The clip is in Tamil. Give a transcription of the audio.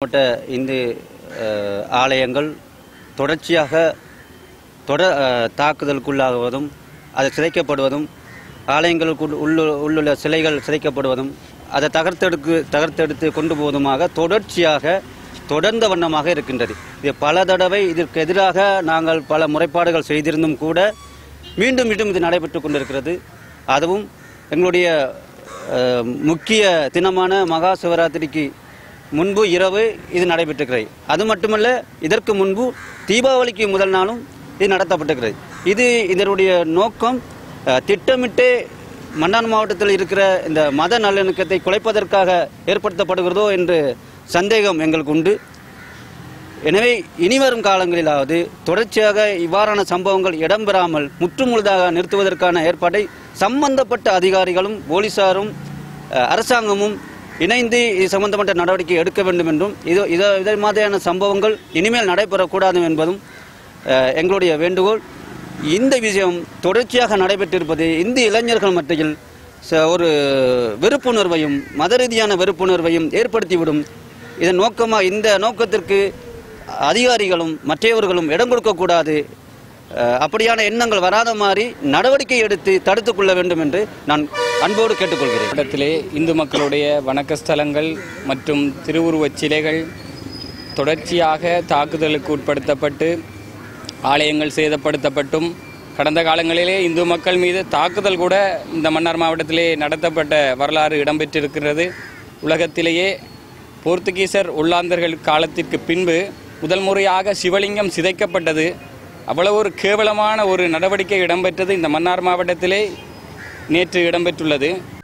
மாவட்ட இந்து அஹ், ஆலயங்கள் தொடர்ச்சியாக தொடர் அஹ், தாக்குதலுக்குள்ளாகுவதும் அது சிதைக்கப்படுவதும் ஆலயங்களுக்குள் உள்ளு உள்ளுள்ள சிலைகள் சிதைக்கப்படுவதும் அதை தகர்த்தெடுக்கு தகர்த்தெடுத்து கொண்டு போவதுமாக தொடர்ச்சியாக தொடர்ந்த வண்ணமாக இருக்கின்றது இது பல தடவை இதற்கு எதிராக நாங்கள் பல முறைப்பாடுகள் செய்திருந்தும் கூட மீண்டும் மீண்டும் இது நடைபெற்றுக் கொண்டிருக்கிறது அதுவும் எங்களுடைய அஹ், முக்கிய தினமான மகா சிவராத்திரிக்கு முன்பு இரவு இது நடைபெற்றிருக்கிறது அது மட்டுமல்ல இதற்கு முன்பு தீபாவளிக்கு முதல் நாளும் இது நடத்தப்பட்டிருக்கிறது இது இதனுடைய நோக்கம் அஹ், திட்டமிட்டே மன்னார் மாவட்டத்தில் இருக்கிற இந்த மத நல்லிணக்கத்தை குலைப்பதற்காக ஏற்படுத்தப்படுகிறதோ என்று சந்தேகம் எங்களுக்கு உண்டு எனவே இனிவரும் காலங்களிலாவது தொடர்ச்சியாக இவ்வாறான சம்பவங்கள் இடம்பெறாமல் முற்றுமுழுதாக நிறுத்துவதற்கான ஏற்பாட்டை சம்பந்தப்பட்ட அதிகாரிகளும் போலீசாரும் அஹ், அரசாங்கமும் இணைந்து இது சம்பந்தப்பட்ட நடவடிக்கை எடுக்க வேண்டும் என்றும் இது இத இதை மாதிரியான சம்பவங்கள் இனிமேல் நடைபெறக்கூடாது என்பதும் அஹ், எங்களுடைய வேண்டுகோள் இந்த விஷயம் தொடர்ச்சியாக நடைபெற்றிருப்பது இந்து இளைஞர்கள் மத்தியில் ச- ஒரு வெறுப்புணர்வையும் மத ரீதியான வெறுப்புணர்வையும் ஏற்படுத்திவிடும் இதன் நோக்கமாக இந்த நோக்கத்திற்கு அதிகாரிகளும் மற்றவர்களும் இடம் கொடுக்கக்கூடாது அஹ், அப்படியான எண்ணங்கள் வராத மாதிரி நடவடிக்கை எடுத்து தடுத்துக் கொள்ள வேண்டும் என்று நான் அன்போடு கேட்டுக்கொள்கிறேன் மாவட்டத்திலே இந்து மக்களுடைய வணக்க ஸ்தலங்கள் மற்றும் திருவுருவச் சிலைகள் தொடர்ச்சியாக தாக்குதலுக்கு உட்படுத்தப்பட்டு ஆலயங்கள் சேதப்படுத்தப்பட்டும் கடந்த காலங்களிலே இந்து மக்கள் மீது தாக்குதல் கூட இந்த மன்னார் மாவட்டத்திலே நடத்தப்பட்ட வரலாறு இடம்பெற்றிருக்கிறது உலகத்திலேயே போர்த்துகீசர் உள்ளாந்தர்கள் காலத்திற்கு பின்பு முதல் முறையாக சிவலிங்கம் சிதைக்கப்பட்டது அவ்வளவு ஒரு கேவலமான ஒரு நடவடிக்கை இடம்பெற்றது இந்த மன்னார் மாவட்டத்திலே நேற்று இடம்பெற்றுள்ளது